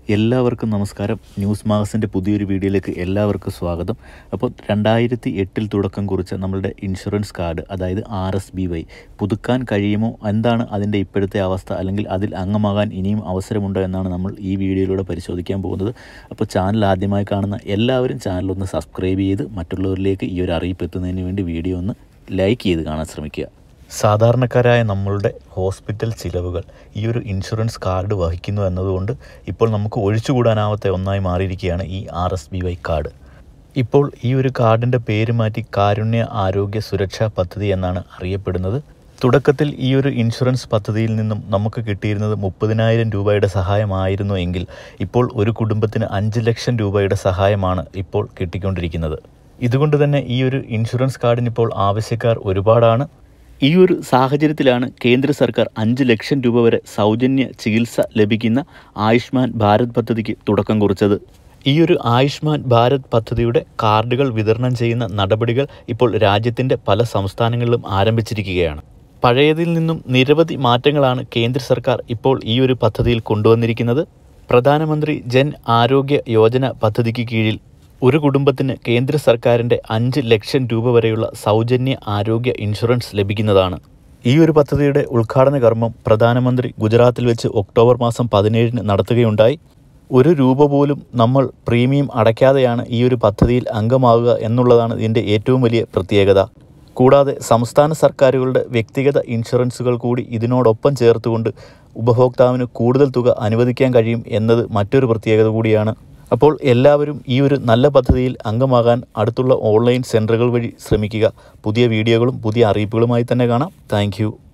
എല്ലാവർക്കും നമസ്കാരം ന്യൂസ് മാഗസിൻ്റെ പുതിയൊരു വീഡിയോയിലേക്ക് എല്ലാവർക്കും സ്വാഗതം അപ്പോൾ രണ്ടായിരത്തി എട്ടിൽ തുടക്കം കുറിച്ച നമ്മളുടെ ഇൻഷുറൻസ് കാർഡ് അതായത് ആർ എസ് ബി വൈ പുതുക്കാൻ കഴിയുമോ എന്താണ് അതിൻ്റെ ഇപ്പോഴത്തെ അവസ്ഥ അല്ലെങ്കിൽ അതിൽ അംഗമാകാൻ ഇനിയും അവസരമുണ്ടോ എന്നാണ് നമ്മൾ ഈ വീഡിയോയിലൂടെ പരിശോധിക്കാൻ പോകുന്നത് അപ്പോൾ ചാനൽ ആദ്യമായി കാണുന്ന എല്ലാവരും ചാനലൊന്ന് സബ്സ്ക്രൈബ് ചെയ്ത് മറ്റുള്ളവരിലേക്ക് ഈ ഒരു അറിയിപ്പ് എത്തുന്നതിന് വേണ്ടി വീഡിയോ ഒന്ന് ലൈക്ക് ചെയ്ത് കാണാൻ ശ്രമിക്കുക സാധാരണക്കാരായ നമ്മളുടെ ഹോസ്പിറ്റൽ ചിലവുകൾ ഈ ഒരു ഇൻഷുറൻസ് കാർഡ് വഹിക്കുന്നു എന്നതുകൊണ്ട് ഇപ്പോൾ നമുക്ക് ഒഴിച്ചുകൂടാനാവാത്ത ഒന്നായി മാറിയിരിക്കുകയാണ് ഈ R S B Y card ഇപ്പോൾ ഈ ഒരു കാർഡിൻ്റെ പേര് മാറ്റി കാരുണ്യ ആരോഗ്യ സുരക്ഷാ പദ്ധതി എന്നാണ് അറിയപ്പെടുന്നത് തുടക്കത്തിൽ ഈ ഒരു ഇൻഷുറൻസ് പദ്ധതിയിൽ നിന്നും നമുക്ക് കിട്ടിയിരുന്നത് മുപ്പതിനായിരം രൂപയുടെ സഹായമായിരുന്നു എങ്കിൽ ഇപ്പോൾ ഒരു കുടുംബത്തിന് അഞ്ച് ലക്ഷം രൂപയുടെ സഹായമാണ് ഇപ്പോൾ കിട്ടിക്കൊണ്ടിരിക്കുന്നത് ഇതുകൊണ്ട് തന്നെ ഈ ഒരു ഇൻഷുറൻസ് കാർഡിന് ഇപ്പോൾ ആവശ്യക്കാർ ഒരുപാടാണ് ഈ ഒരു സാഹചര്യത്തിലാണ് കേന്ദ്ര സർക്കാർ അഞ്ച് ലക്ഷം രൂപ വരെ സൗജന്യ ചികിത്സ ലഭിക്കുന്ന ആയുഷ്മാൻ ഭാരത് പദ്ധതിക്ക് തുടക്കം കുറിച്ചത് ഈ ഒരു ആയുഷ്മാൻ ഭാരത് പദ്ധതിയുടെ കാർഡുകൾ വിതരണം ചെയ്യുന്ന നടപടികൾ ഇപ്പോൾ രാജ്യത്തിൻ്റെ പല സംസ്ഥാനങ്ങളിലും ആരംഭിച്ചിരിക്കുകയാണ് പഴയതിൽ നിന്നും നിരവധി മാറ്റങ്ങളാണ് കേന്ദ്ര സർക്കാർ ഇപ്പോൾ ഈ ഒരു പദ്ധതിയിൽ കൊണ്ടുവന്നിരിക്കുന്നത് പ്രധാനമന്ത്രി ജൻ ആരോഗ്യ യോജന പദ്ധതിക്ക് കീഴിൽ ഒരു കുടുംബത്തിന് കേന്ദ്ര സർക്കാരിൻ്റെ അഞ്ച് ലക്ഷം രൂപ വരെയുള്ള സൗജന്യ ആരോഗ്യ ഇൻഷുറൻസ് ലഭിക്കുന്നതാണ് ഈ ഒരു പദ്ധതിയുടെ ഉദ്ഘാടന കർമ്മം പ്രധാനമന്ത്രി ഗുജറാത്തിൽ വെച്ച് ഒക്ടോബർ മാസം പതിനേഴിന് നടത്തുകയുണ്ടായി ഒരു രൂപ പോലും നമ്മൾ പ്രീമിയം അടയ്ക്കാതെയാണ് ഈ ഒരു പദ്ധതിയിൽ അംഗമാകുക എന്നുള്ളതാണ് ഇതിൻ്റെ ഏറ്റവും വലിയ പ്രത്യേകത കൂടാതെ സംസ്ഥാന സർക്കാരുകളുടെ വ്യക്തിഗത ഇൻഷുറൻസുകൾ കൂടി ഇതിനോടൊപ്പം ചേർത്തുകൊണ്ട് ഉപഭോക്താവിന് കൂടുതൽ തുക അനുവദിക്കാൻ കഴിയും എന്നത് മറ്റൊരു പ്രത്യേകത കൂടിയാണ് അപ്പോൾ എല്ലാവരും ഈ ഒരു നല്ല പദ്ധതിയിൽ അംഗമാകാൻ അടുത്തുള്ള ഓൺലൈൻ സെൻറ്ററുകൾ വഴി ശ്രമിക്കുക പുതിയ വീഡിയോകളും പുതിയ അറിയിപ്പുകളുമായി തന്നെ കാണാം താങ്ക്